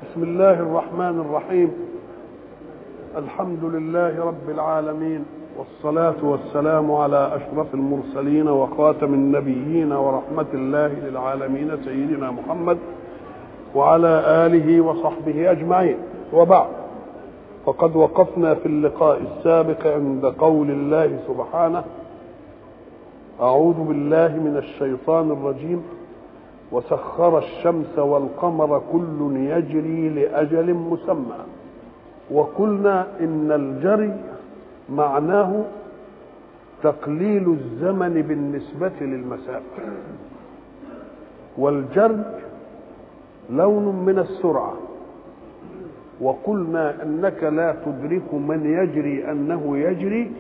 بسم الله الرحمن الرحيم الحمد لله رب العالمين والصلاة والسلام على أشرف المرسلين وخاتم النبيين ورحمة الله للعالمين سيدنا محمد وعلى آله وصحبه أجمعين وبعد فقد وقفنا في اللقاء السابق عند قول الله سبحانه أعوذ بالله من الشيطان الرجيم وسخر الشمس والقمر كل يجري لأجل مسمى وقلنا إن الجري معناه تقليل الزمن بالنسبة للمسافة والجري لون من السرعة وقلنا أنك لا تدرك من يجري أنه يجري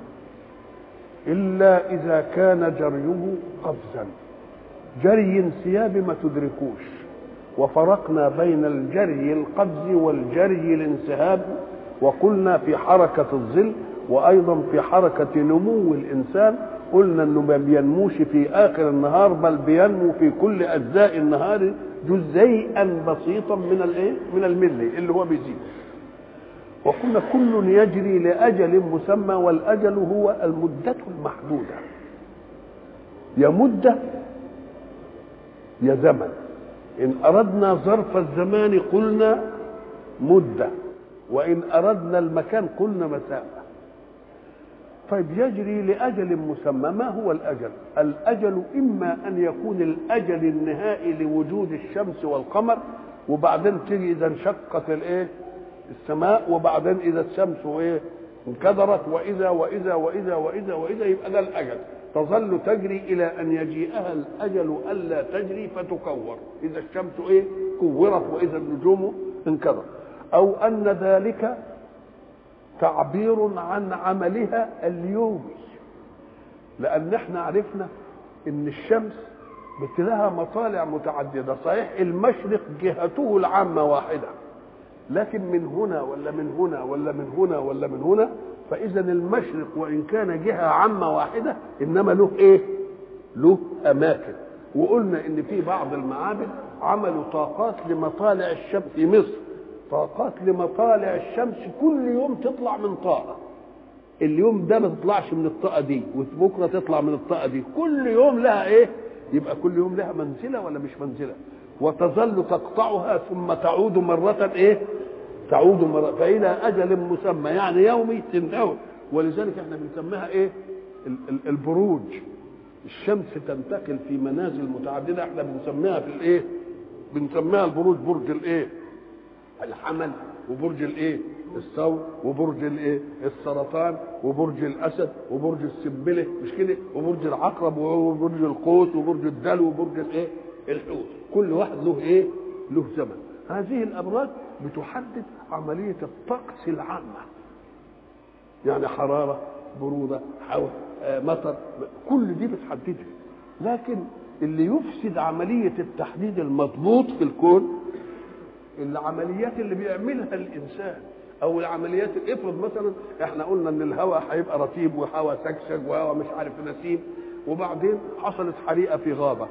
إلا إذا كان جريه قفزا جري انسياب ما تدركوش وفرقنا بين الجري القفز والجري الانسهاب وقلنا في حركة الظل وأيضا في حركة نمو الإنسان قلنا أنه ما بينموش في آخر النهار بل بينمو في كل أجزاء النهار جزيئا بسيطا من الايه؟ من الملي اللي هو بيزيد. وقلنا كل يجري لأجل مسمى والأجل هو المدة المحدودة. يا مدة يا زمن. إن أردنا ظرف الزمان قلنا مدة وإن أردنا المكان قلنا مسافة. طيب يجري لأجل مسمى ما هو الأجل الأجل إما أن يكون الأجل النهائي لوجود الشمس والقمر وبعدين تيجي إذا انشقت الإيه السماء وبعدين إذا الشمس إيه انكدرت وإذا وإذا وإذا وإذا وإذا يبقى ده الأجل تظل تجري إلى أن يجيئها الأجل ألا تجري فتكور إذا الشمس إيه كورت وإذا النجوم انكدرت أو أن ذلك تعبير عن عملها اليومي لان احنا عرفنا ان الشمس لها مطالع متعدده صحيح المشرق جهته العامه واحده لكن من هنا ولا من هنا ولا من هنا ولا من هنا فاذا المشرق وان كان جهه عامه واحده انما له ايه له اماكن وقلنا ان في بعض المعابد عملوا طاقات لمطالع الشمس في مصر طاقات لمطالع الشمس كل يوم تطلع من طاقة اليوم ده ما تطلعش من الطاقة دي وبكرة تطلع من الطاقة دي كل يوم لها ايه يبقى كل يوم لها منزلة ولا مش منزلة وتظل تقطعها ثم تعود مرة ايه تعود مرة فإلى أجل مسمى يعني يومي تنتهي ولذلك احنا بنسميها ايه البروج الشمس تنتقل في منازل متعددة احنا بنسميها في الايه بنسميها البروج برج الايه الحمل وبرج الايه الثور وبرج الايه السرطان وبرج الاسد وبرج السنبله مش كده وبرج العقرب وبرج القوس وبرج الدلو وبرج الايه الحوت كل واحد له ايه له زمن هذه الابراج بتحدد عمليه الطقس العامه يعني حراره بروده هواء مطر كل دي بتحددها لكن اللي يفسد عمليه التحديد المضبوط في الكون العمليات اللي بيعملها الانسان او العمليات افرض مثلا احنا قلنا ان الهواء هيبقى رطيب وهواء سكسك وهواء مش عارف نسيم وبعدين حصلت حريقه في غابه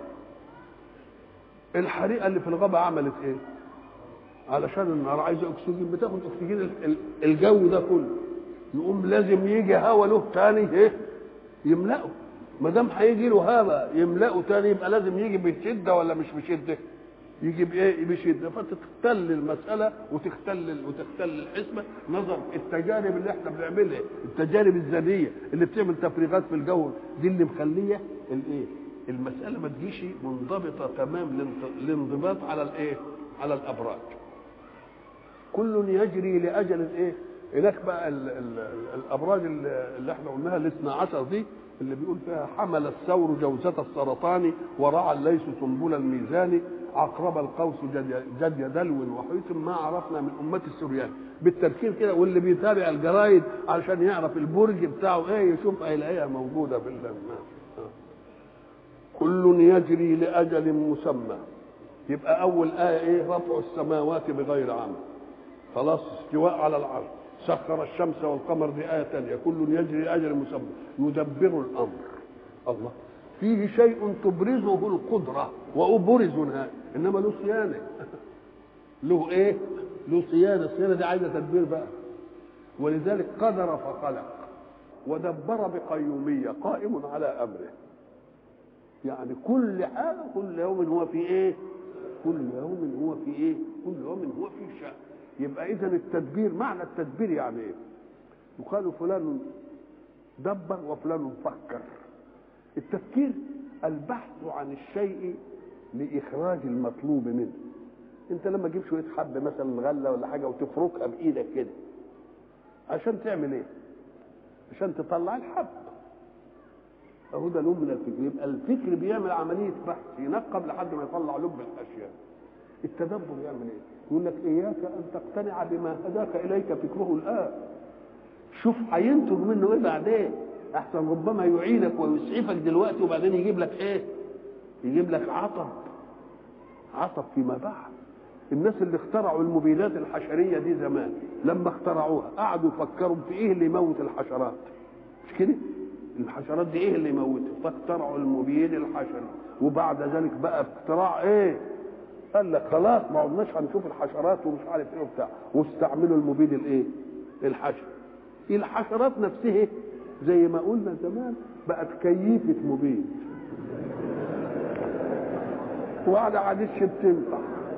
الحريقه اللي في الغابه عملت ايه علشان النار عايزه اكسجين بتاخد اكسجين الجو ده كله يقوم لازم يجي هواء له تاني ايه يملأه ما دام هيجي له هواء يملأه تاني يبقى لازم يجي بشده ولا مش بشده يجي بايه بشده فتختل المساله وتختل وتختل الحسبه نظر التجارب اللي احنا بنعملها التجارب الذريه اللي بتعمل تفريغات في الجو دي اللي مخليه الايه المساله ما تجيش منضبطه تمام الانضباط على الايه على الابراج كل يجري لاجل ايه هناك بقى ال ال الابراج اللي احنا قلناها الاثنى عشر دي اللي بيقول فيها حمل الثور جوزة السرطان ورعى الليث سنبل الميزان عقرب القوس جدي دلو وحيث ما عرفنا من أمة السريان بالتركيز كده واللي بيتابع الجرايد علشان يعرف البرج بتاعه ايه يشوف هيلاقيها موجودة في كل يجري لأجل مسمى يبقى أول آية إيه رفع السماوات بغير عمل خلاص استواء على العرش سخر الشمس والقمر دي آية تانية كل يجري لأجل مسمى يدبر الأمر الله فيه شيء تبرزه القدرة وأبرز نهائي إنما له صيانة له ايه له صيانه الصيانه دي عايزه تدبير بقى ولذلك قدر فخلق ودبر بقيوميه قائم على امره يعني كل حاجه كل يوم هو في ايه كل يوم هو في ايه كل يوم هو في شأن يبقى اذا التدبير معنى التدبير يعني ايه يقال فلان دبر وفلان فكر التفكير البحث عن الشيء لاخراج المطلوب منه انت لما تجيب شويه حب مثلا غله ولا حاجه وتفركها بايدك كده عشان تعمل ايه عشان تطلع الحب اهو ده لب من الفكر يبقى الفكر بيعمل عمليه بحث ينقب لحد ما يطلع لب الاشياء التدبر يعمل ايه يقول لك اياك ان تقتنع بما هداك اليك فكره الان شوف هينتج منه ايه بعدين احسن ربما يعينك ويسعفك دلوقتي وبعدين يجيب لك ايه يجيب لك عطب عطب فيما بعد الناس اللي اخترعوا المبيدات الحشريه دي زمان لما اخترعوها قعدوا يفكروا في ايه اللي يموت الحشرات مش كده الحشرات دي ايه اللي يموتها فاخترعوا المبيد الحشري وبعد ذلك بقى اختراع ايه قال لك خلاص ما عدناش هنشوف الحشرات ومش عارف ايه وبتاع واستعملوا المبيد الايه الحشري الحشرات نفسها زي ما قلنا زمان بقت كيفة مبيد وقاعدة عادتش بتنفع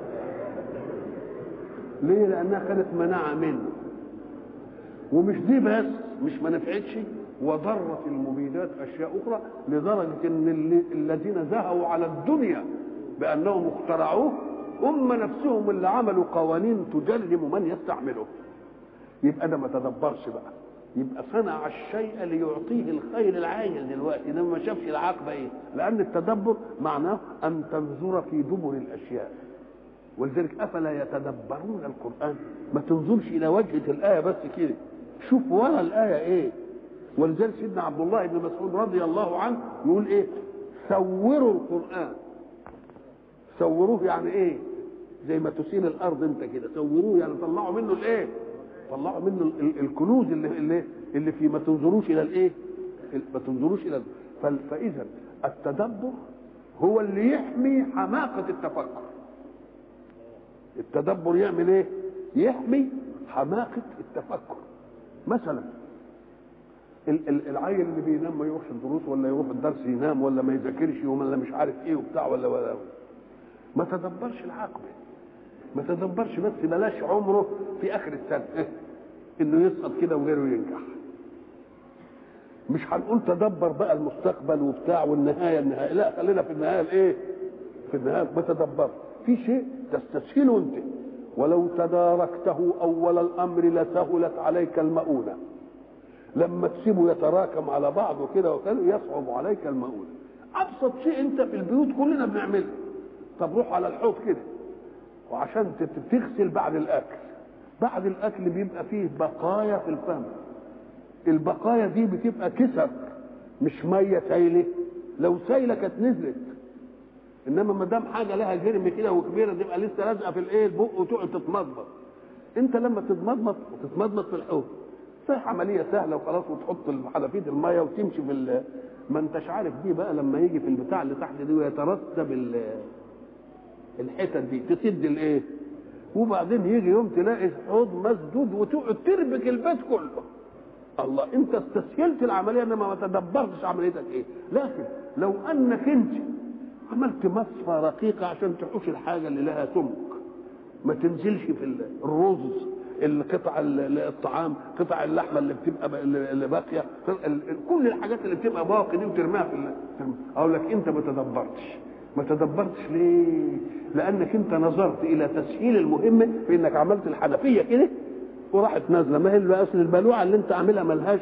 ليه؟ لأنها كانت مناعة منه ومش دي بس مش ما نفعتش وضرت المبيدات أشياء أخرى لدرجة إن اللي الذين زهوا على الدنيا بأنهم اخترعوه هم نفسهم اللي عملوا قوانين تجرم من يستعمله يبقى ده ما تدبرش بقى يبقى صنع الشيء ليعطيه الخير العاجل دلوقتي انما ما شافش العاقبه ايه لان التدبر معناه ان تنظر في دبر الاشياء ولذلك افلا يتدبرون القران ما تنظرش الى وجهه الايه بس كده شوف ورا الايه ايه ولذلك سيدنا عبد الله بن مسعود رضي الله عنه يقول ايه صوروا القران صوروه يعني ايه زي ما تسير الارض انت كده صوروه يعني طلعوا منه الايه طلعوا منه الكنوز اللي اللي اللي في ما تنظروش الى الايه ما تنظروش الى فاذا التدبر هو اللي يحمي حماقه التفكر التدبر يعمل ايه يحمي حماقه التفكر مثلا العيل اللي بينام ما يروحش الدروس ولا يروح الدرس ينام ولا ما يذاكرش ولا مش عارف ايه وبتاع ولا ولا ما تدبرش العاقبه ما تدبرش بس بلاش عمره في اخر السنه إيه؟ انه يسقط كده وغيره ينجح مش هنقول تدبر بقى المستقبل وبتاع والنهايه النهايه لا خلينا في النهايه الايه في النهايه ما تدبر في شيء تستسهله انت ولو تداركته اول الامر لسهلت عليك المؤونه لما تسيبه يتراكم على بعضه كده وكده يصعب عليك المؤونه ابسط شيء انت في البيوت كلنا بنعمله طب روح على الحوض كده وعشان تغسل بعد الاكل بعد الاكل بيبقى فيه بقايا في الفم البقايا دي بتبقى كسر مش ميه سايله لو سايله كانت نزلت انما ما دام حاجه لها جرم كده وكبيره تبقى لسه لازقه في الايه البق وتقعد تتمضمض انت لما تتمضمض وتتمضمض في الحوض صح عمليه سهله وخلاص وتحط حلفيه الميه وتمشي في ما انتش عارف دي بقى لما يجي في البتاع اللي تحت دي ويترتب الحتت دي تسد الايه وبعدين يجي يوم تلاقي حوض مسدود وتقعد تربك البيت كله الله انت استسهلت العمليه انما ما تدبرتش عمليتك ايه لكن لو انك انت عملت مصفى رقيقه عشان تحوش الحاجه اللي لها سمك ما تنزلش في الرز القطع الطعام قطع اللحمه اللي بتبقى اللي باقيه كل الحاجات اللي بتبقى باقي دي وترميها في اقول لك انت ما تدبرتش ما تدبرتش ليه؟ لانك انت نظرت الى تسهيل المهمه في انك عملت الحنفيه كده وراحت نازله ما هي اصل البلوعه اللي انت عاملها ملهاش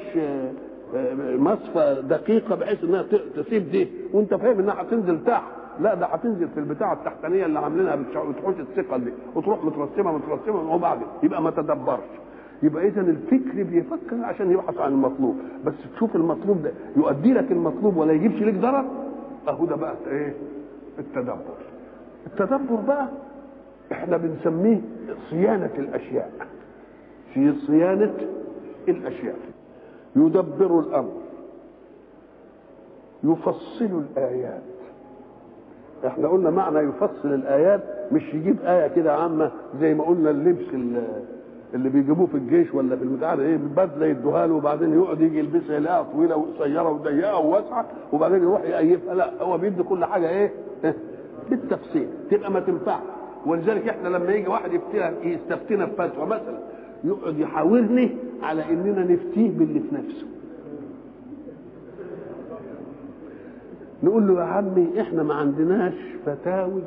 مصفى دقيقه بحيث انها تسيب دي وانت فاهم انها هتنزل تحت لا ده هتنزل في البتاعه التحتانيه اللي عاملينها بتحوش الثقل دي وتروح مترسمه مترسمه وبعدين يبقى ما تدبرش يبقى اذا الفكر بيفكر عشان يبحث عن المطلوب بس تشوف المطلوب ده يؤدي لك المطلوب ولا يجيبش لك ضرر اهو ده بقى ايه التدبر التدبر بقى احنا بنسميه صيانة الأشياء في صيانة الأشياء يدبر الأمر يفصل الآيات احنا قلنا معنى يفصل الايات مش يجيب ايه كده عامه زي ما قلنا اللبس اللي بيجيبوه في الجيش ولا في البتاع ايه بدله يدوها له وبعدين يقعد يجي يلبسها يلاقيها طويله وقصيره وضيقه وواسعه وبعدين يروح يقيفها لا هو بيدي كل حاجه ايه بالتفصيل تبقى ما تنفعش ولذلك احنا لما يجي واحد يفتينا يستفتينا في فتوى مثلا يقعد يحاورني على اننا نفتيه باللي في نفسه نقول له يا عمي احنا ما عندناش فتاوي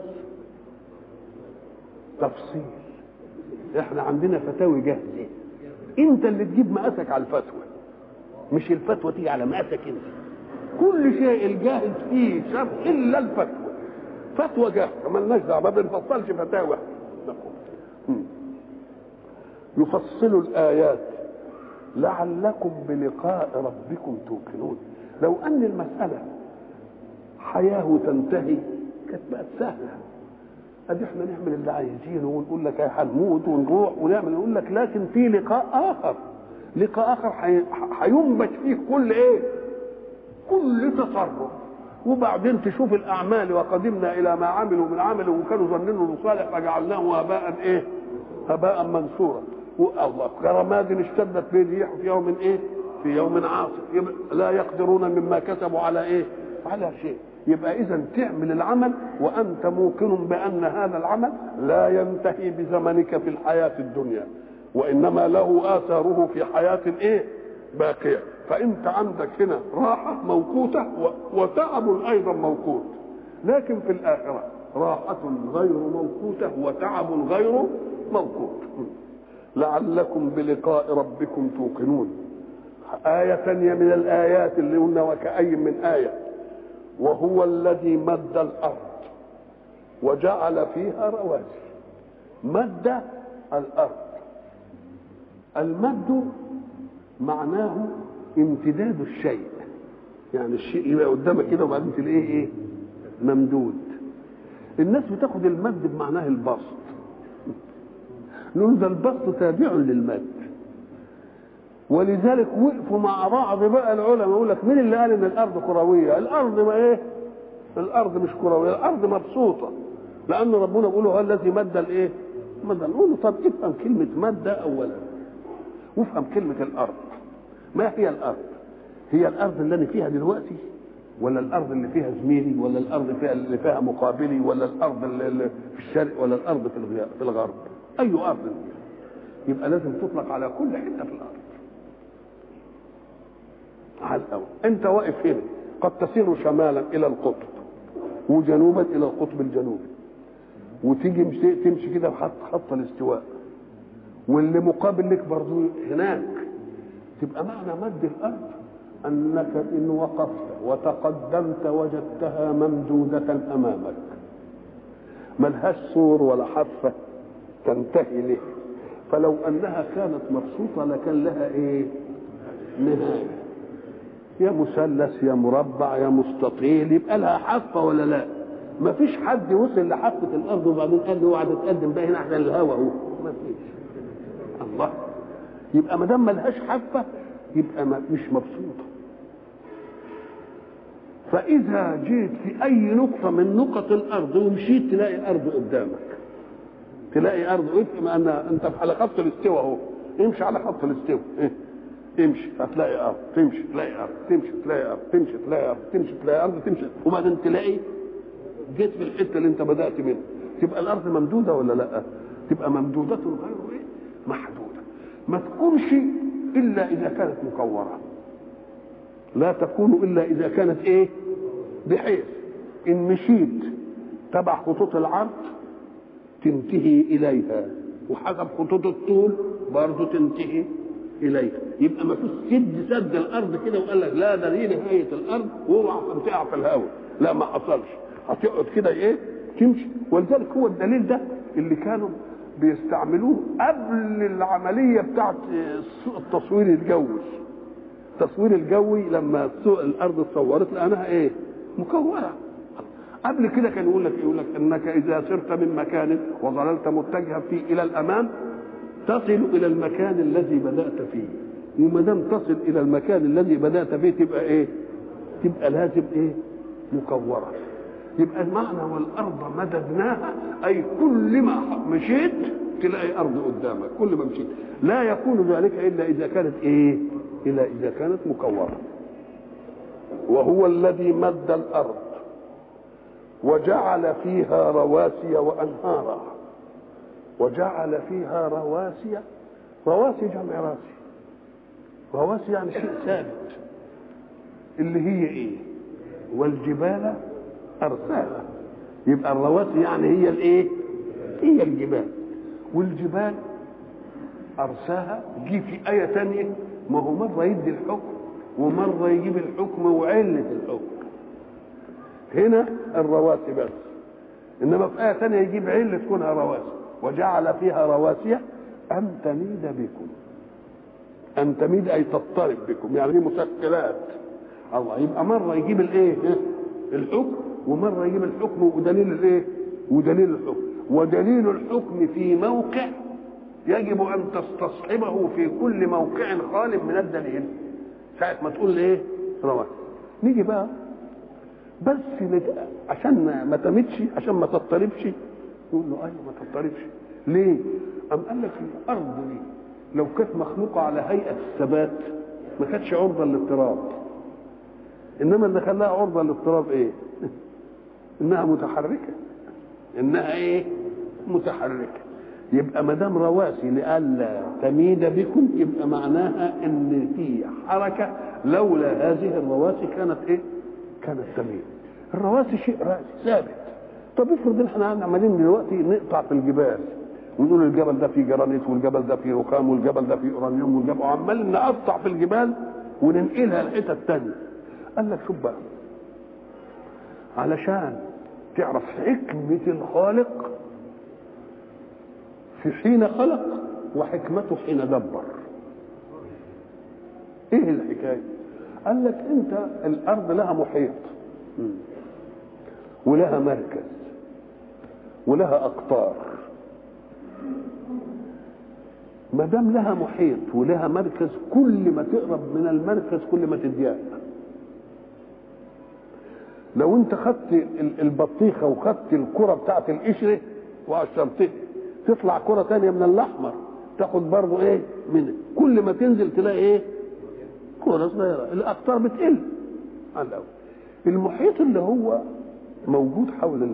تفصيل احنا عندنا فتاوي جاهزه انت اللي تجيب مقاسك على الفتوى مش الفتوى تيجي على مقاسك انت كل شيء الجاهز فيه شرط الا الفتوى فتوى جاهزه مالناش دعوه ما بنفصلش فتاوى يفصل الايات لعلكم بلقاء ربكم توقنون لو ان المساله حياه تنتهي كانت بقت سهله ادي احنا نعمل اللي عايزينه ونقول لك هنموت ونروح ونعمل نقول لك لكن في لقاء اخر لقاء اخر هينبت فيه كل ايه كل تصرف وبعدين تشوف الاعمال وقدمنا الى ما عملوا من عمل وكانوا ظنينه صالح فجعلناه هباء ايه هباء منثورا والله كرماد اشتدت به الريح في يوم ايه في يوم عاصف لا يقدرون مما كسبوا على ايه على شيء يبقى اذا تعمل العمل وانت موقن بان هذا العمل لا ينتهي بزمنك في الحياه الدنيا وانما له اثاره في حياه ايه باقيه فانت عندك هنا راحه موقوته وتعب ايضا موقوت لكن في الاخره راحه غير موقوته وتعب غير موقوت لعلكم بلقاء ربكم توقنون آية ثانية من الآيات اللي قلنا وكأي من آية وهو الذي مد الارض وجعل فيها رواسي مد الارض المد معناه امتداد الشيء يعني الشيء يبقى قدامك كده وبعدين تلاقيه ايه ممدود الناس بتاخد المد بمعناه البسط نقول ده البسط تابع للمد ولذلك وقفوا مع بعض بقى العلماء يقول لك مين اللي قال ان الارض كرويه؟ الارض ما ايه؟ الارض مش كرويه، الارض مبسوطه لان ربنا بيقول هو الذي مد الايه؟ مد نقول له طب افهم كلمه مد اولا وافهم كلمه الارض ما هي الارض؟ هي الارض اللي انا فيها دلوقتي ولا الارض اللي فيها زميلي ولا الارض فيها اللي فيها مقابلي ولا الارض اللي في الشرق ولا الارض في في الغرب اي ارض يبقى لازم تطلق على كل حته في الارض على الأول أنت واقف هنا قد تسير شمالا إلى القطب وجنوبا إلى القطب الجنوبي وتيجي مشي تمشي كده خط خط الاستواء واللي مقابل لك برضه هناك تبقى معنى مد الأرض أنك إن وقفت وتقدمت وجدتها ممدودة أمامك ملهاش سور ولا حافة تنتهي له فلو أنها كانت مبسوطة لكان لها إيه؟ نهاية يا مثلث يا مربع يا مستطيل يبقى لها حافه ولا لا؟ ما فيش حد وصل لحافه الارض وبعدين قال له اوعى تتقدم بقى هنا احسن الهوا اهو ما فيش الله يبقى ما دام ملهاش حافه يبقى ما مش مبسوطه فاذا جيت في اي نقطه من نقط الارض ومشيت تلاقي الارض قدامك تلاقي ارض افهم ان انت على خط الاستواء اهو امشي على خط الاستواء إيه؟ تمشي هتلاقي ارض تمشي تلاقي ارض تمشي تلاقي ارض تمشي تلاقي ارض تمشي تلاقي ارض تمشي وبعدين تلاقي جيت في الحته اللي انت بدات منها تبقى الارض ممدوده ولا لا؟ تبقى ممدوده غير ايه؟ محدوده ما تكونش الا اذا كانت مكوره لا تكون الا اذا كانت ايه؟ بحيث ان مشيت تبع خطوط العرض تنتهي اليها وحسب خطوط الطول برضه تنتهي اليها يبقى ما فيش سد سد الارض كده وقال لك لا ده دي نهايه الارض واوعى تقع في الهواء لا ما حصلش هتقعد كده ايه تمشي ولذلك هو الدليل ده اللي كانوا بيستعملوه قبل العمليه بتاعت التصوير الجوي التصوير الجوي لما الارض اتصورت لانها ايه مكوره قبل كده كان يقول لك يقول لك انك اذا سرت من مكان وظللت متجها فيه الى الامام تصل الى المكان الذي بدات فيه وما دام تصل الى المكان الذي بدات فيه تبقى ايه تبقى لازم ايه مكوره يبقى المعنى والارض مددناها اي كل ما مشيت تلاقي ارض قدامك كل ما مشيت لا يكون ذلك الا اذا كانت ايه الا اذا كانت مكوره وهو الذي مد الارض وجعل فيها رواسي وانهارا وجعل فيها رواسي رواسي جمع راسي رواسي يعني شيء ثابت اللي هي ايه والجبال ارساها يبقى الرواسي يعني هي الايه هي الجبال والجبال ارساها جه في ايه ثانيه ما هو مره يدي الحكم ومره يجيب الحكم وعله الحكم هنا الرواسي بس انما في ايه ثانيه يجيب عله كونها رواسي وجعل فيها رواسي ان تميد بكم ان تميد اي تضطرب بكم يعني دي مسكلات الله يبقى مره يجيب الايه الحكم ومره يجيب الحكم ودليل الايه ودليل الحكم ودليل الحكم في موقع يجب ان تستصحبه في كل موقع خال من الدليل ساعه ما تقول ايه رواه نيجي بقى بس لت... عشان ما تمتش عشان ما تضطربش يقول له ايوه ما تضطربش ليه؟ أم قال لك الارض دي لو كانت مخلوقه على هيئه الثبات ما كانتش عرضه للاضطراب انما اللي خلاها عرضه للاضطراب ايه؟ انها متحركه انها ايه؟ متحركه يبقى ما دام رواسي لئلا تميد بكم يبقى معناها ان في حركه لولا هذه الرواسي كانت ايه؟ كانت تميد. الرواسي شيء راسي ثابت. طب افرض ان احنا عمالين دلوقتي نقطع في الجبال ونقول الجبل ده فيه جرانيت والجبل ده فيه رخام والجبل ده فيه اورانيوم والجبل وعمال نقطع في الجبال وننقلها لحتت تانية. قال لك شوف بقى علشان تعرف حكمة الخالق في حين خلق وحكمته حين دبر ايه الحكايه قال لك انت الارض لها محيط ولها مركز ولها اقطار ما دام لها محيط ولها مركز كل ما تقرب من المركز كل ما تضيق لو انت خدت البطيخه وخدت الكره بتاعت القشره وقشرتها تطلع كرة تانية من الأحمر تاخد برضه إيه من كل ما تنزل تلاقي إيه كرة صغيرة الأقطار بتقل على الأول المحيط اللي هو موجود حول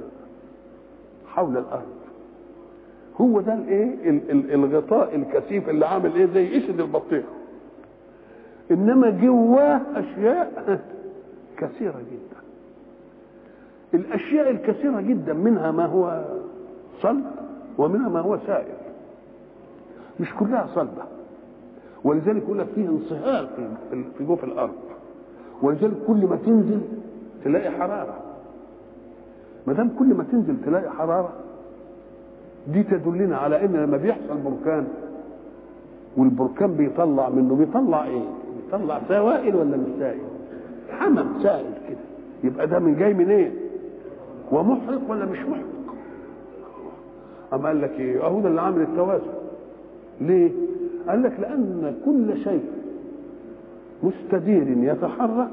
حول الأرض هو ده الايه الغطاء الكثيف اللي عامل ايه زي قشد البطيخه انما جواه اشياء كثيره جدا الاشياء الكثيره جدا منها ما هو صلب ومنها ما هو سائل مش كلها صلبه ولذلك يقول لك فيه انصهار في في جوف الارض ولذلك كل ما تنزل تلاقي حراره ما دام كل ما تنزل تلاقي حراره دي تدلنا على ان لما بيحصل بركان والبركان بيطلع منه بيطلع ايه؟ بيطلع سوائل ولا مش سائل؟ حمم سائل كده يبقى ده من جاي منين؟ إيه؟ ومحرق ولا مش محرق؟ أما قال لك ايه؟ اهو ده اللي عامل التوازن. ليه؟ قال لك لأن كل شيء مستدير يتحرك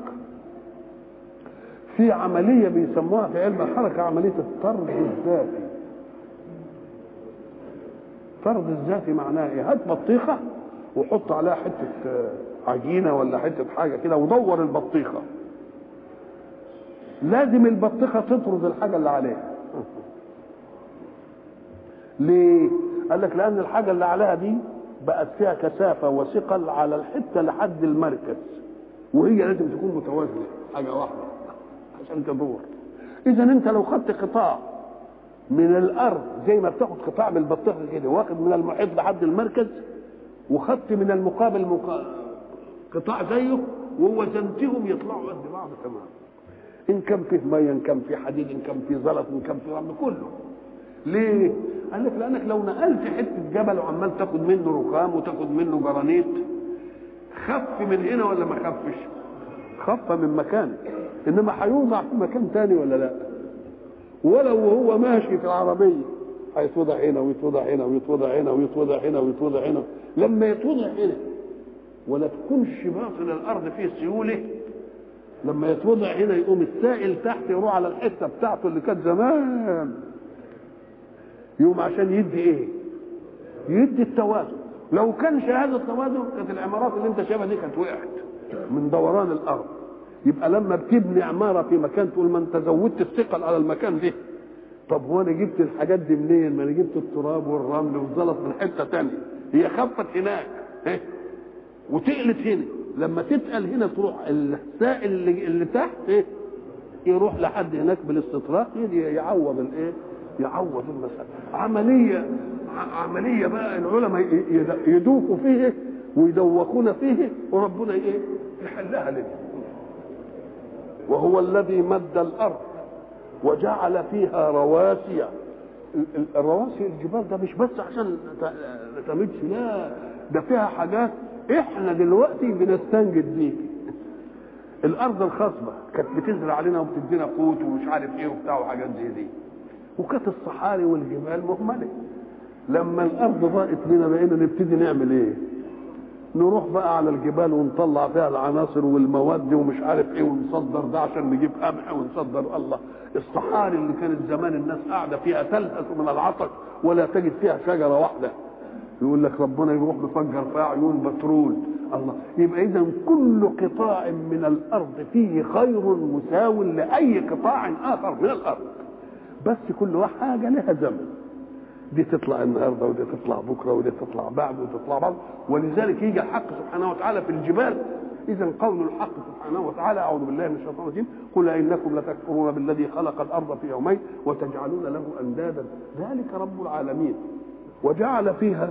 في عملية بيسموها في علم الحركة عملية الطرد الذاتي. الطرد الذاتي معناه ايه؟ هات بطيخة وحط عليها حتة عجينة ولا حتة حاجة كده ودور البطيخة. لازم البطيخة تطرد الحاجة اللي عليها. ليه؟ قال لك لأن الحاجة اللي عليها دي بقت فيها كثافة وثقل على الحتة لحد المركز وهي لازم تكون متوازنة حاجة واحدة عشان تدور إذا أنت لو خدت قطاع من الأرض زي ما بتاخد قطاع من البطيخة كده واخد من المحيط لحد المركز وخدت من المقابل مقا... قطاع زيه ووزنتهم يطلعوا قد بعض تمام إن كان فيه مية إن كان فيه حديد إن كان فيه زلط إن كان فيه رمل كله ليه؟ قال لك لانك لو نقلت حته جبل وعمال تاخد منه رخام وتاخد منه جرانيت خف من هنا ولا ما خفش؟ خف من مكانه انما هيوضع في مكان تاني ولا لا؟ ولو وهو ماشي في العربيه هيتوضع هنا ويتوضع هنا ويتوضع هنا ويتوضع هنا ويتوضع هنا لما يتوضع هنا ولا تكونش باطن الارض فيه سيوله لما يتوضع هنا يقوم السائل تحت يروح على الحته بتاعته اللي كانت زمان يقوم عشان يدي ايه يدي التوازن لو كان هذا التوازن كانت العمارات اللي انت شايفها دي كانت وقعت من دوران الارض يبقى لما بتبني عماره في مكان تقول ما انت زودت الثقل على المكان ده طب هو انا جبت الحاجات دي منين؟ ما انا جبت التراب والرمل والزلط من حته ثانيه هي خفت هناك ها وتقلت هنا لما تتقل هنا تروح السائل اللي, اللي تحت ايه يروح لحد هناك بالاستطراق يعوض الايه يعوض المسألة عملية عملية بقى العلماء يدوقوا فيه ويدوقون فيه وربنا ايه يحلها لنا وهو الذي مد الارض وجعل فيها رواسي الرواسي الجبال ده مش بس عشان تمدش لا ده فيها حاجات احنا دلوقتي بنستنجد بيه الارض الخصبه كانت بتزرع علينا وبتدينا قوت ومش عارف ايه وبتاع وحاجات زي دي وكانت الصحاري والجبال مهمله لما الارض ضاقت بينا بقينا نبتدي نعمل ايه نروح بقى على الجبال ونطلع فيها العناصر والمواد ومش عارف ايه ونصدر ده عشان نجيب قمح ونصدر الله الصحاري اللي كانت زمان الناس قاعده فيها تلهث من العطش ولا تجد فيها شجره واحده يقول لك ربنا يروح مفجر فيها عيون بترول الله يبقى اذا كل قطاع من الارض فيه خير مساو لاي قطاع اخر من الارض بس كل حاجه لها زمن دي تطلع النهارده ودي تطلع بكره ودي تطلع بعد وتطلع بعد ولذلك يجي الحق سبحانه وتعالى في الجبال اذا قول الحق سبحانه وتعالى اعوذ بالله من الشيطان الرجيم قل انكم لتكفرون بالذي خلق الارض في يومين وتجعلون له اندادا ذلك رب العالمين وجعل فيها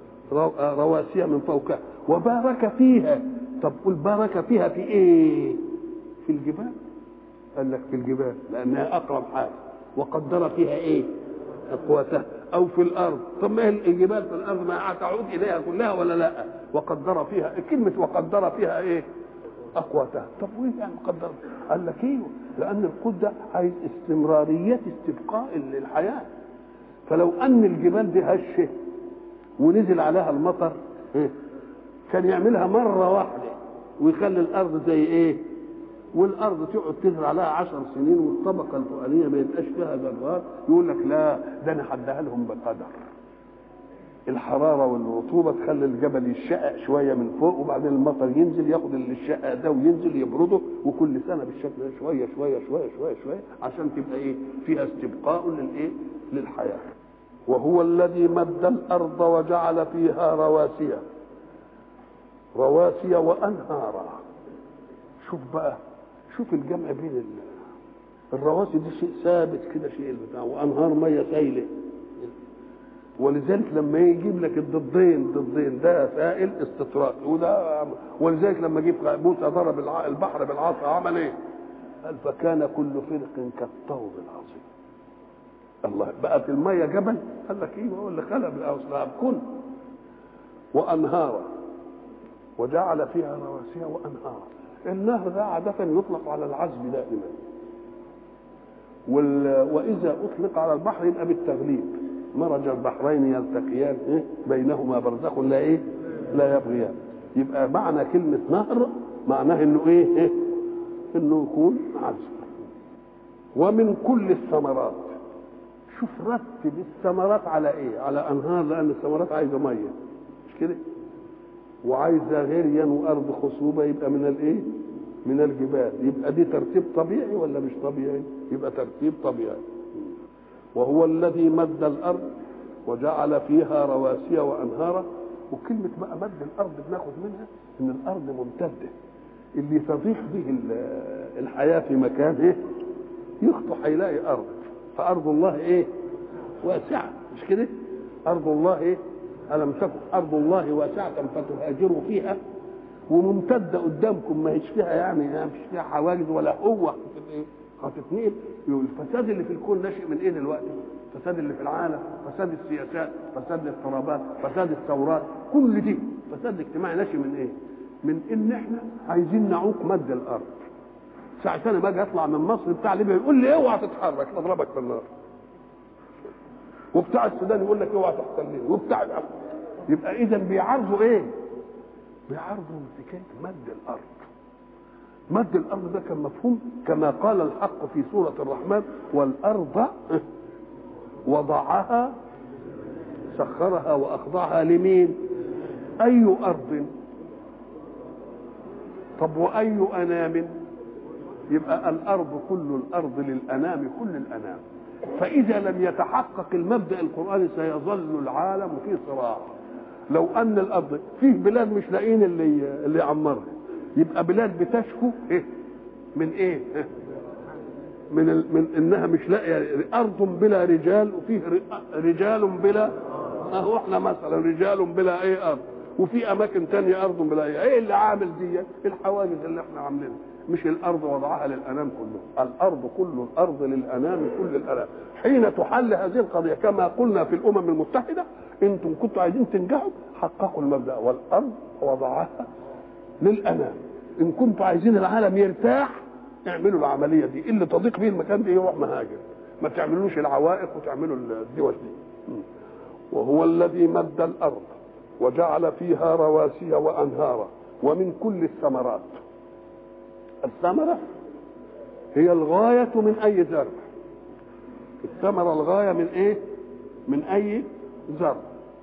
رواسي من فوقها وبارك فيها طب قل بارك فيها في ايه في الجبال قال لك في الجبال لانها اقرب حاجه وقدر فيها ايه اقواتها او في الارض طب ما هي الجبال في الارض ما هتعود اليها كلها ولا لا وقدر فيها كلمه وقدر فيها ايه اقواتها طب وايه يعني قدر قال لك ايوه لان القوت ده عايز استمراريه استبقاء للحياه فلو ان الجبال دي هشه ونزل عليها المطر إيه؟ كان يعملها مره واحده ويخلي الارض زي ايه والارض تقعد تزرع لها عشر سنين والطبقه الفوقانيه ما يبقاش فيها ذرات يقول لك لا ده انا هديها لهم بقدر الحراره والرطوبه تخلي الجبل يشقق شويه من فوق وبعدين المطر ينزل ياخد اللي الشقق ده وينزل يبرده وكل سنه بالشكل ده شويه شويه شويه شويه شويه عشان تبقى ايه فيها استبقاء للايه للحياه وهو الذي مد الارض وجعل فيها رواسي رواسي وانهارا شوف بقى شوف الجمع بين الرواسي دي شيء ثابت كده شيء البتاع وانهار ميه سايله ولذلك لما يجيب لك الضدين ضدين ده سائل استطراق وده ولذلك لما جيب موسى ضرب البحر بالعصا عمل ايه؟ قال فكان كل فرق كالطود العظيم الله بقت الميه جبل قال لك ايه هو اللي خلق الاصنام كن وانهارا وجعل فيها رواسي وانهارا النهر ده عادة يطلق على العذب دائما وال... وإذا أطلق على البحر يبقى بالتغليب مرج البحرين يلتقيان إيه؟ بينهما برزخ لا إيه لا يبغيان يبقى معنى كلمة نهر معناه إنه إيه, إيه؟ إنه يكون عذب ومن كل الثمرات شوف رتب الثمرات على ايه على انهار لان الثمرات عايزه ميه مش كده وعايزه غريا وارض خصوبه يبقى من الايه من الجبال يبقى دي ترتيب طبيعي ولا مش طبيعي يبقى ترتيب طبيعي وهو الذي مد الارض وجعل فيها رواسي وانهارا وكلمه بقى مد الارض بناخد منها ان الارض ممتده اللي تضيق به الحياه في مكان ايه يخطو هيلاقي ارض فارض الله ايه واسعه مش كده ارض الله ايه الم تكن ارض الله واسعه فتهاجروا فيها وممتده قدامكم ما هيش فيها يعني ما فيش فيها حواجز ولا قوه هتتنقل الفساد اللي في الكون ناشئ من ايه دلوقتي؟ الفساد اللي في العالم، فساد السياسات، فساد الاضطرابات، فساد الثورات، كل دي فساد اجتماعي ناشئ من ايه؟ من ان احنا عايزين نعوق مد الارض. ساعة انا باجي اطلع من مصر بتاع ليبيا يقول لي اوعى تتحرك اضربك بالنار. وبتاع السودان يقول لك اوعى تحتلني وبتاع يبقى اذا بيعارضوا ايه؟ بيعارضوا حكايه مد الارض. مد الارض ده كان مفهوم كما قال الحق في سوره الرحمن والارض وضعها سخرها واخضعها لمين اي ارض طب واي انام يبقى الارض كل الارض للانام كل الانام فاذا لم يتحقق المبدا القراني سيظل العالم في صراع لو ان الارض فيه بلاد مش لاقيين اللي اللي يعمرها يبقى بلاد بتشكو ايه من ايه من ال... من انها مش لاقيه ارض بلا رجال وفيه رجال بلا اهو احنا مثلا رجال بلا ايه ارض وفي اماكن تانية ارض بلا ايه ايه اللي عامل دي الحواجز اللي احنا عاملينها مش الارض وضعها للانام كله الارض كل الارض للانام كل الانام حين تحل هذه القضيه كما قلنا في الامم المتحده انتم كنتوا عايزين تنجحوا حققوا المبدا والارض وضعها للانام ان كنتوا عايزين العالم يرتاح اعملوا العمليه دي اللي تضيق به المكان ده يروح مهاجر ما تعملوش العوائق وتعملوا الدول دي وهو الذي مد الارض وجعل فيها رواسي وانهارا ومن كل الثمرات الثمرة هي الغاية من أي زرع الثمرة الغاية من إيه؟ من أي زرع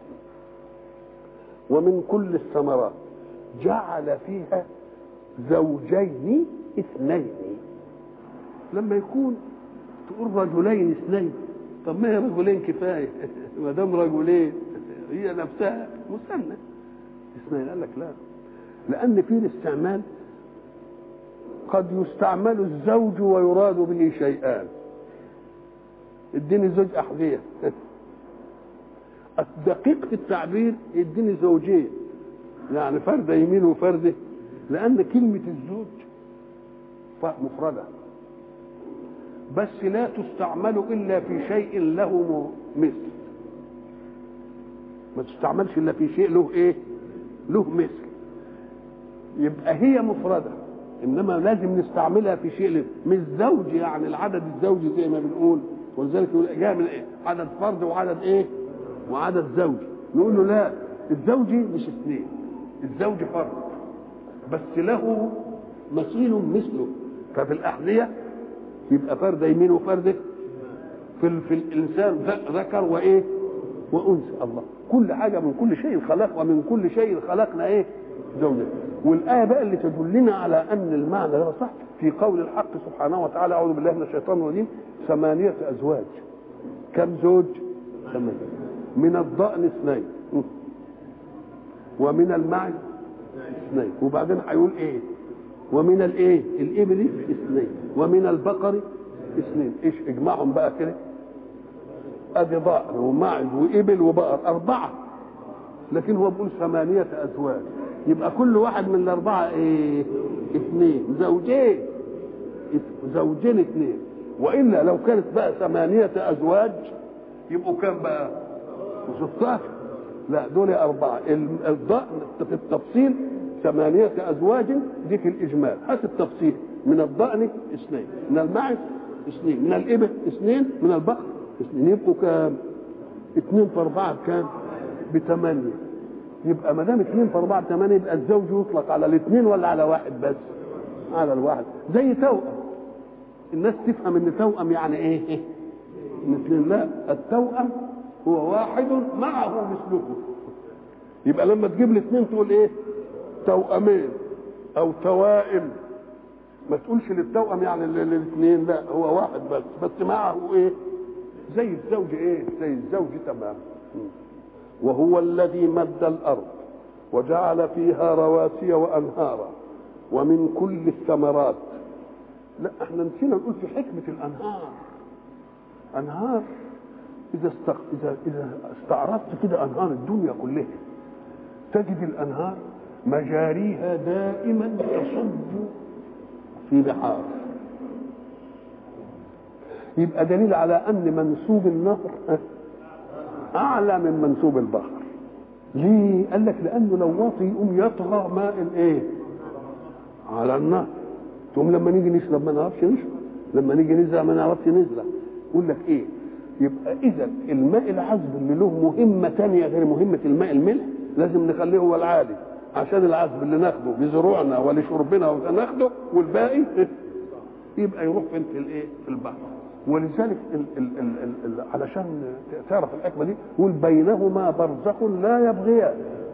ومن كل الثمرات جعل فيها زوجين اثنين لما يكون تقول رجلين اثنين طب ما هي رجلين كفايه ما دام رجلين هي نفسها مثنى اثنين قال لك لا لان في الاستعمال قد يستعمل الزوج ويراد به شيئان اديني زوج احذيه الدقيق في التعبير اديني زوجين يعني فرده يمين وفرده لان كلمه الزوج مفرده بس لا تستعمل الا في شيء له مثل ما تستعملش الا في شيء له ايه له مثل يبقى هي مفرده انما لازم نستعملها في شيء مش زوج يعني العدد الزوجي زي ما بنقول ولذلك يقول جاء من ايه عدد فرد وعدد ايه وعدد زوجي نقول له لا الزوجي مش اثنين الزوج فرد بس له مثيل مثله ففي الاحذيه يبقى فرد يمين وفرد في في الانسان ذكر وايه وانثى الله كل حاجه من كل شيء خلق ومن كل شيء خلقنا ايه زوجين والايه بقى اللي تدلنا على ان المعنى ده صح في قول الحق سبحانه وتعالى اعوذ بالله من الشيطان الرجيم ثمانيه ازواج كم زوج ثمانيه من الضأن اثنين ومن المعز اثنين وبعدين هيقول ايه ومن الايه الابل اثنين ومن البقر اثنين ايش اجمعهم بقى كده ادي ضأن ومعز وابل وبقر اربعه لكن هو بيقول ثمانيه ازواج يبقى كل واحد من الاربعه ايه اثنين زوجين زوجين اثنين والا لو كانت بقى ثمانيه ازواج يبقوا كام بقى 16 لا دول أربعة الضأن في التفصيل ثمانية أزواج دي في الإجمال هات التفصيل من الضأن اثنين من المعز اثنين من الإبل اثنين من البقر اثنين يبقوا كام؟ اثنين في أربعة بكام؟ بثمانية يبقى ما دام اثنين في أربعة بثمانية يبقى الزوج يطلق على الاثنين ولا على واحد بس؟ على الواحد زي توأم الناس تفهم ان توأم يعني ايه؟ اثنين لا التوأم هو واحد معه مثله يبقى لما تجيب الاثنين تقول ايه توأمين او توائم ما تقولش للتوأم يعني للاثنين لا هو واحد بس بس معه ايه زي الزوج ايه زي الزوج تمام وهو الذي مد الارض وجعل فيها رواسي وانهارا ومن كل الثمرات لا احنا نسينا نقول في حكمه الانهار انهار إذا استق... إذا إذا استعرضت كده أنهار الدنيا كلها تجد الأنهار مجاريها دائما تصب في بحار يبقى دليل على أن منسوب النهر أعلى من منسوب البحر ليه؟ قال لك لأنه لو واطي يقوم يطغى ماء الإيه؟ على النهر ثم لما نيجي نشرب ما نعرفش نشرب لما نيجي نزرع ما نعرفش نزرع يقول لك إيه؟ يبقى اذا الماء العذب اللي له مهمه تانية غير مهمه الماء الملح لازم نخليه هو العالي عشان العذب اللي ناخده بزروعنا ولشربنا وناخده والباقي يبقى يروح فين في الايه في البحر ولذلك ال ال ال ال ال علشان تعرف الحكمه دي يقول بينهما برزخ لا يبغيان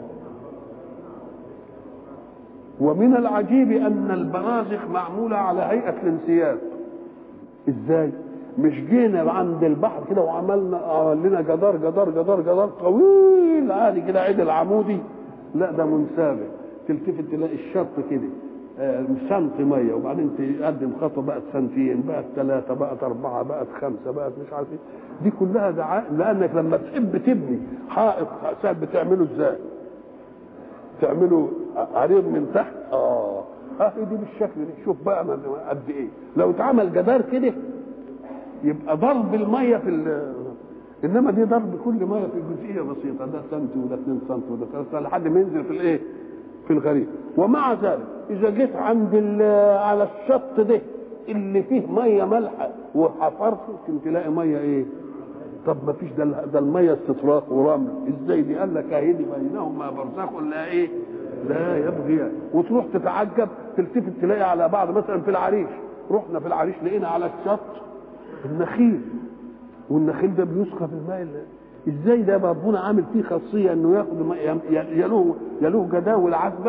ومن العجيب ان البرازخ معموله على هيئه الانسياب ازاي مش جينا عند البحر كده وعملنا عملنا جدار جدار جدار جدار طويل عادي كده عدل عمودي لا ده منسابق تلتفت تلاقي الشط كده آه، سنتي ميه وبعدين تقدم خطوه بقت سنتين بقت ثلاثه بقت اربعه بقت خمسه بقت مش عارف ايه دي كلها دعاء لانك لما تحب تبني حائط ساب بتعمله ازاي؟ تعمله عريض من تحت اه اه دي بالشكل ده شوف بقى أنا قد ايه لو اتعمل جدار كده يبقى ضرب الميه في ال- انما دي ضرب كل ميه في جزئيه بسيطه ده سنتي وده 2 سم وده 3 سم لحد ما ينزل في الايه؟ في الغريب ومع ذلك اذا جيت عند ال- على الشط ده اللي فيه ميه مالحه وحفرته يمكن تلاقي ميه ايه؟ طب ما فيش ده ده الميه استطراق ورمل ازاي دي قال لك اهي دي بينهما برزخ لا ايه؟ لا يبغيان وتروح تتعجب تلتفت تلاقي على بعض مثلا في العريش رحنا في العريش لقينا على الشط النخيل والنخيل ده بيسقى في الماء ال- ازاي ده ربنا عامل فيه خاصيه انه ياخد ما- ي- يلوه يلوه جداول عذبه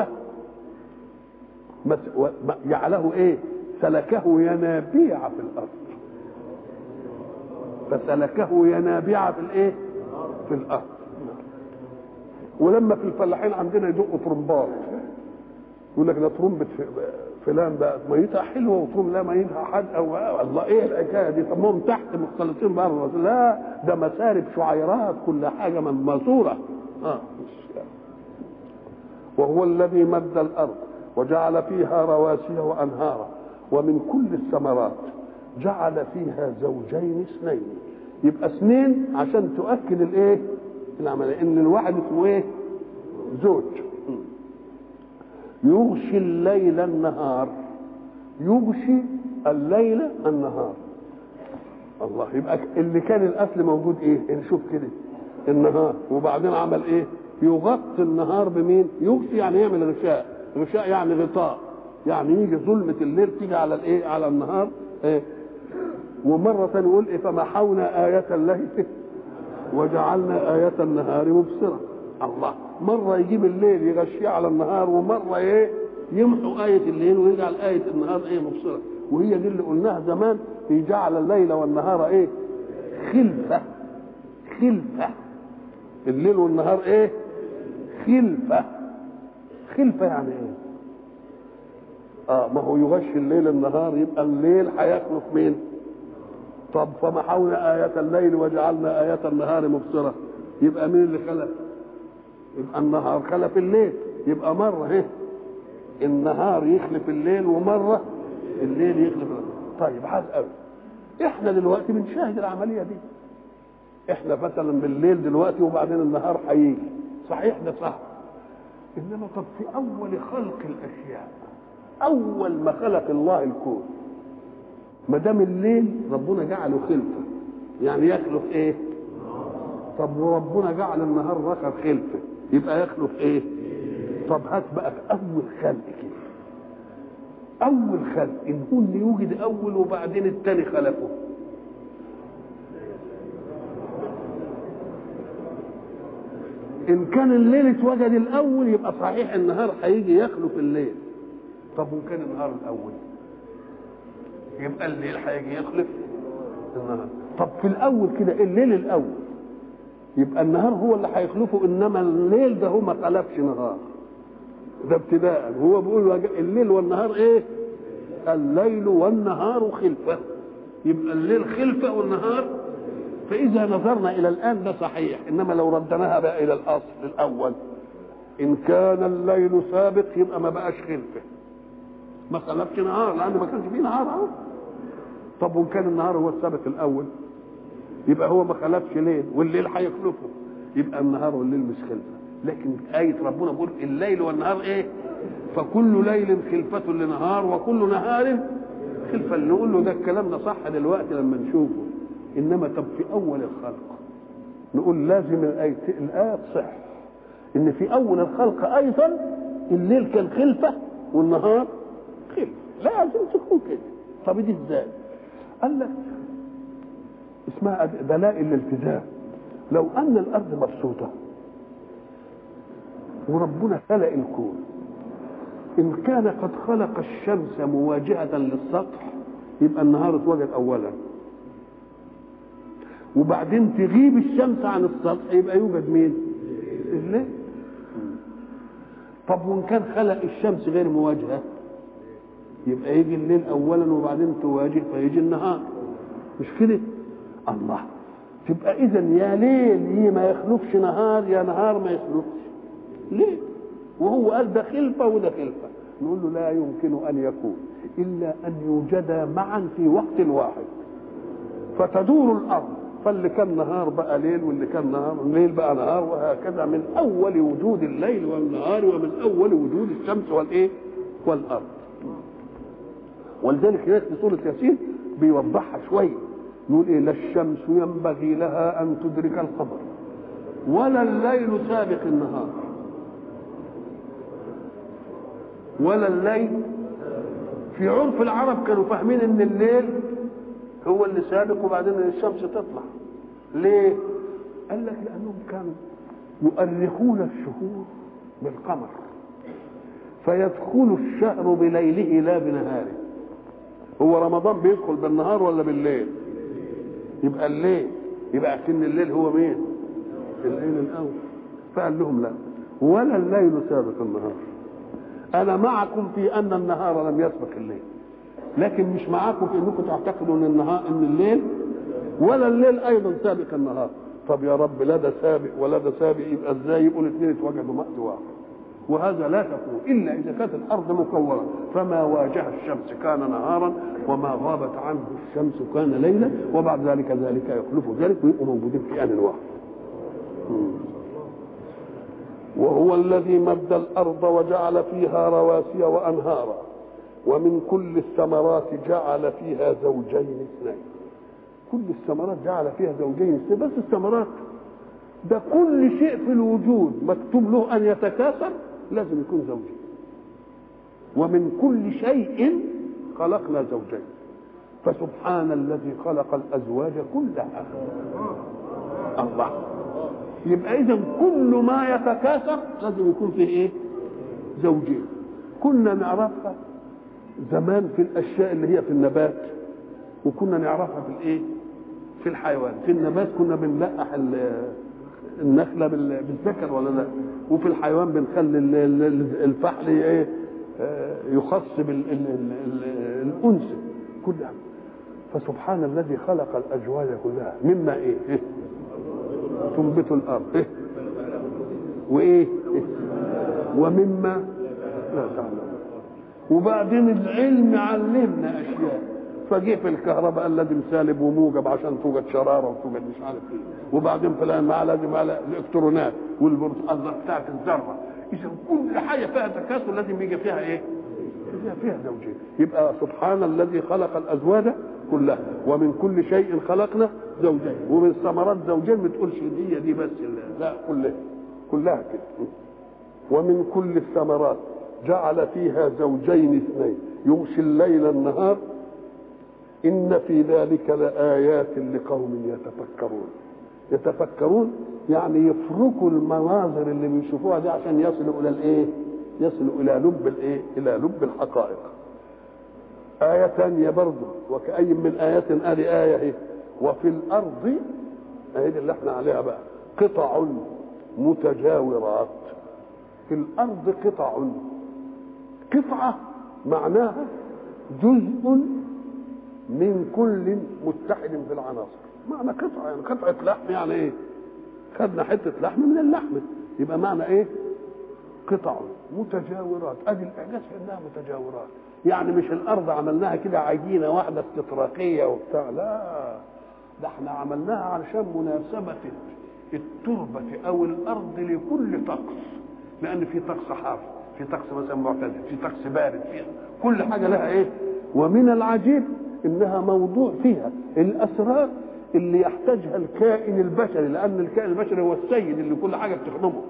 مس- و- ما- يعله ايه سلكه ينابيع في الارض فسلكه ينابيع في الايه في الارض ولما في الفلاحين عندنا يدقوا طرمبات يقول لك ده طرمبة فلان بقى ميتها حلوه وطرم لا ميتها حد او الله ايه الحكايه دي طب ما هم تحت مختلطين بره لا ده مسارب شعيرات كل حاجه من ماسوره اه وهو الذي مد الارض وجعل فيها رواسي وانهارا ومن كل الثمرات جعل فيها زوجين اثنين يبقى اثنين عشان تؤكد الايه العمليه ان الواحد اسمه ايه زوج يغشي الليل النهار يغشي الليل النهار الله يبقى اللي كان الاصل موجود ايه نشوف كده النهار وبعدين عمل ايه يغطي النهار بمين يغشي يعني يعمل غشاء غشاء يعني غطاء يعني يجي ظلمة الليل تيجي على الايه على النهار إيه؟ ومرة ثانية يقول إيه فمحونا آية الليل وجعلنا آية النهار مبصرة الله مرة يجيب الليل يغشيه على النهار ومرة ايه يمحو آية الليل ويجعل آية النهار ايه مبصرة وهي دي اللي قلناها زمان في جعل الليل والنهار ايه خلفة خلفة الليل والنهار ايه خلفة خلفة يعني ايه اه ما هو يغشي الليل النهار يبقى الليل هيخلف مين طب فمحونا آية الليل وجعلنا آية النهار مبصرة يبقى مين اللي خلف يبقى النهار خلف الليل يبقى مرة ايه النهار يخلف الليل ومرة الليل يخلف النهار. طيب حاجة قوي احنا دلوقتي بنشاهد العملية دي احنا مثلا بالليل دلوقتي وبعدين النهار هيجي صحيح ده صح انما طب في اول خلق الاشياء اول ما خلق الله الكون ما دام الليل ربنا جعله خلفه يعني يخلق ايه طب وربنا جعل النهار رخر خلفه يبقى يخلق ايه طب هات بقى في اول خلق كده اول خلق ان هو اللي يوجد اول وبعدين التاني خلقه ان كان الليل اتوجد الاول يبقى صحيح النهار هيجي يخلق الليل طب وان كان النهار الاول يبقى الليل هيجي يخلف النهار طب في الاول كده الليل الاول يبقى النهار هو اللي هيخلفه انما الليل ده هو ما خلفش نهار ده ابتداء هو بيقول الليل والنهار ايه الليل والنهار خلفه يبقى الليل خلفه والنهار فاذا نظرنا الى الان ده صحيح انما لو ردناها بقى الى الاصل الاول ان كان الليل سابق يبقى ما بقاش خلفه ما خلفش نهار لان ما كانش فيه نهار اهو طب وان كان النهار هو السابق الاول يبقى هو ما خلفش ليل والليل هيخلفه يبقى النهار والليل مش خلفه لكن آية ربنا بيقول الليل والنهار ايه فكل ليل خلفة لنهار وكل نهار خلفة نقول له ده الكلام ده صح دلوقتي لما نشوفه انما طب في اول الخلق نقول لازم الآية الآية تصح ان في اول الخلق ايضا الليل كان خلفه والنهار خلفه لازم تكون كده طب دي ازاي قال لك اسمها دلائل الالتزام لو ان الارض مبسوطه وربنا خلق الكون ان كان قد خلق الشمس مواجهه للسطح يبقى النهار اتوجد اولا وبعدين تغيب الشمس عن السطح يبقى يوجد مين الليل طب وان كان خلق الشمس غير مواجهه يبقى يجي الليل اولا وبعدين تواجه فيجي النهار مش كده الله تبقى اذا يا ليل ما يخلفش نهار يا نهار ما يخلفش ليه وهو قال ده خلفه وده خلفه نقول له لا يمكن ان يكون الا ان يوجدا معا في وقت واحد فتدور الارض فاللي كان نهار بقى ليل واللي كان نهار ليل بقى نهار وهكذا من اول وجود الليل والنهار ومن اول وجود الشمس والايه والارض ولذلك هناك في سوره ياسين بيوضحها شويه نقول ايه لا الشمس ينبغي لها ان تدرك القمر ولا الليل سابق النهار ولا الليل في عرف العرب كانوا فاهمين ان الليل هو اللي سابق وبعدين الشمس تطلع ليه قال لك لانهم كانوا يؤرخون الشهور بالقمر فيدخل الشهر بليله لا بنهاره هو رمضان بيدخل بالنهار ولا بالليل يبقى الليل يبقى اكن الليل هو مين الليل الاول فقال لهم لا ولا الليل سابق النهار انا معكم في ان النهار لم يسبق الليل لكن مش معاكم في انكم تعتقدوا ان النهار ان الليل ولا الليل ايضا سابق النهار طب يا رب لا ده سابق ولا ده سابق يبقى ازاي يبقوا الاثنين اتوجدوا وقت واحد وهذا لا تكون الا اذا كانت الارض مكوره فما واجه الشمس كان نهارا وما غابت عنه الشمس كان ليلا وبعد ذلك ذلك يخلف ذلك ويبقوا موجودين في ان واحد وهو الذي مد الارض وجعل فيها رواسي وانهارا ومن كل الثمرات جعل فيها زوجين اثنين كل الثمرات جعل فيها زوجين اثنين بس الثمرات ده كل شيء في الوجود مكتوب له ان يتكاثر لازم يكون زوجين ومن كل شيء خلقنا زوجين فسبحان الذي خلق الازواج كلها الله يبقى اذا كل ما يتكاثر لازم يكون فيه ايه زوجين كنا نعرفها زمان في الاشياء اللي هي في النبات وكنا نعرفها في الايه في الحيوان في النبات كنا بنلقح النخله بالذكر ولا لا وفي الحيوان بنخلي الفحل ايه يخص بالانثى كلها فسبحان الذي خلق الازواج كلها مما ايه, إيه؟ تنبت الارض إيه؟ وايه إيه؟ ومما لا تعلم وبعدين العلم علمنا اشياء فجه في الكهرباء قال لازم سالب وموجب عشان توجد شراره وتوجد مش عارف ايه وبعدين في الانواع لازم على الالكترونات والبرتقال بتاعت الذره اذا كل حاجه فيها تكاثر لازم يجي فيها ايه؟ فيها فيها زوجين يبقى سبحان الذي خلق الازواج كلها ومن كل شيء خلقنا زوجين ومن الثمرات زوجين ما تقولش دي دي بس لا كلها كلها كده ومن كل الثمرات جعل فيها زوجين اثنين يغشي الليل النهار ان في ذلك لايات لقوم يتفكرون يتفكرون يعني يفركوا المناظر اللي بيشوفوها دي عشان يصلوا الى الايه يصلوا الى لب الايه الى لب الحقائق آية ثانية برضه وكأي من آيات آدي آية هي وفي الأرض أهي دي اللي احنا عليها بقى قطع متجاورات في الأرض قطع قطعة معناها جزء من كل متحد في العناصر معنى قطعة يعني قطعة لحم يعني ايه خدنا حتة لحم من اللحم يبقى معنى ايه قطع متجاورات ادي الاعجاز في انها متجاورات يعني مش الارض عملناها كده عجينه واحده استطراقيه وبتاع لا ده احنا عملناها علشان مناسبه التربه او الارض لكل طقس لان في طقس حار في طقس مثلا معتدل في طقس بارد فيها كل حاجه لها ايه ومن العجيب انها موضوع فيها الاسرار اللي يحتاجها الكائن البشري لان الكائن البشري هو السيد اللي كل حاجه بتخدمه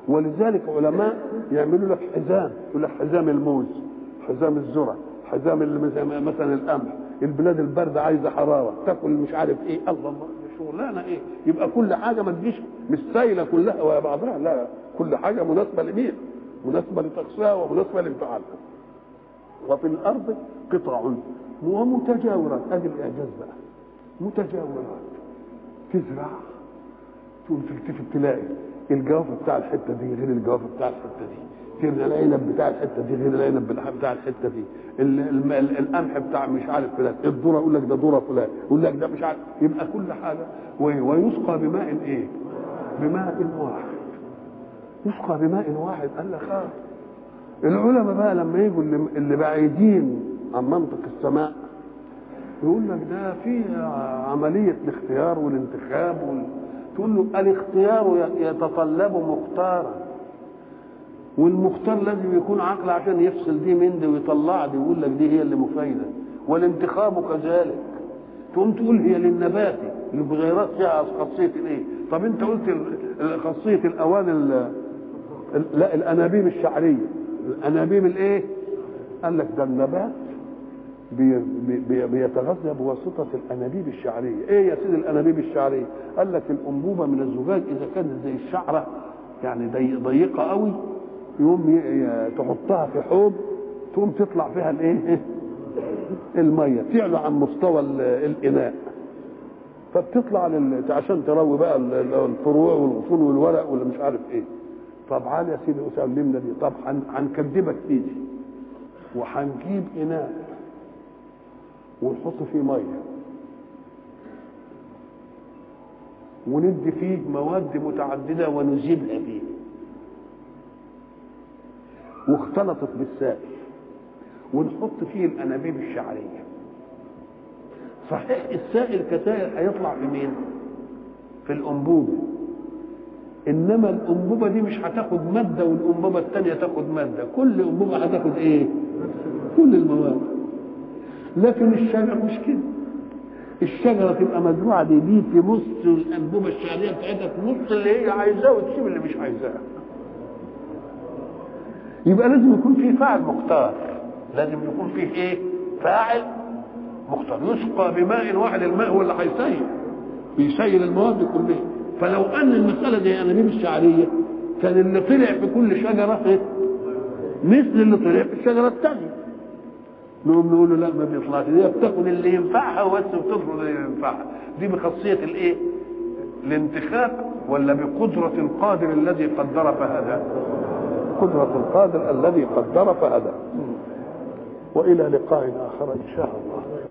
ولذلك علماء يعملوا لك حزام يقول لك حزام الموز حزام الذره حزام اللي مثلا القمح البلاد البارده عايزه حراره تاكل مش عارف ايه الله الله شغلانه ايه يبقى كل حاجه ما تجيش مش سايله كلها ويا بعضها لا كل حاجه مناسبه لمين مناسبه لطقسها ومناسبه لانفعالها وفي الارض قطع ومتجاورات ادي الاعجاز بقى متجاورات تزرع تقوم تلتفت تلاقي الجوافه بتاع الحته دي غير الجوافه بتاع الحته دي غير العنب بتاع الحته دي غير العنب بتاع الحته دي القمح بتاع مش عارف فلان الذره يقول لك ده ذره فلان يقول لك ده مش عارف يبقى كل حاجه ويسقى بماء ايه؟ بماء واحد يسقى بماء واحد قال لك اه العلماء بقى لما يجوا اللي, اللي بعيدين عن منطق السماء يقول لك ده في عمليه الاختيار والانتخاب وال... تقول له الاختيار يتطلب مختارا والمختار لازم يكون عقل عشان يفصل دي من دي ويطلع دي ويقول لك دي هي اللي مفيده والانتخاب كذلك تقوم تقول هي للنبات اللي بغيرات فيها خاصيه الايه طب انت قلت خاصيه الاواني لا الانابيب الشعريه الانابيب الايه قال لك ده النبات بي بي بيتغذى بواسطه الانابيب الشعريه ايه يا سيدي الانابيب الشعريه قال لك الانبوبه من الزجاج اذا كانت زي الشعره يعني ضيقه قوي يقوم تحطها في حوض تقوم تطلع فيها الايه الميه تعلى عن مستوى الاناء فبتطلع لل... عشان تروي بقى الفروع والغصون والورق واللي مش عارف ايه طب عالي يا سيدي اسلمنا دي طب هنكدبك ايدي وهنجيب اناء ونحط فيه ميه وندي فيه مواد متعدده ونذيبها فيه واختلطت بالسائل ونحط فيه الانابيب الشعريه صحيح السائل كسائل هيطلع في مين في الانبوبه انما الانبوبه دي مش هتاخد ماده والانبوبه الثانيه تاخد ماده كل انبوبه هتاخد ايه كل المواد لكن الشجر مش كده الشجره تبقى مزروعه دي دي في نص الانبوبه الشعريه بتاعتها في نص اللي هي عايزاه وتسيب اللي مش عايزاه يبقى لازم يكون في فاعل مختار لازم يكون فيه ايه فاعل مختار يسقى بماء واحد الماء هو اللي هيسيل بيسيل المواد كلها فلو ان المساله زي انابيب الشعريه كان اللي طلع في كل شجره ايه مثل اللي طلع في الشجره الثانيه نقوم نقول له لا ما بيطلعش دي بتاخد اللي ينفعها وبس وتطرد اللي ينفعها دي بخاصيه الايه الانتخاب ولا بقدره القادر الذي قدر فهذا قدرة القادر الذي قدر فهدى وإلى لقاء آخر إن شاء الله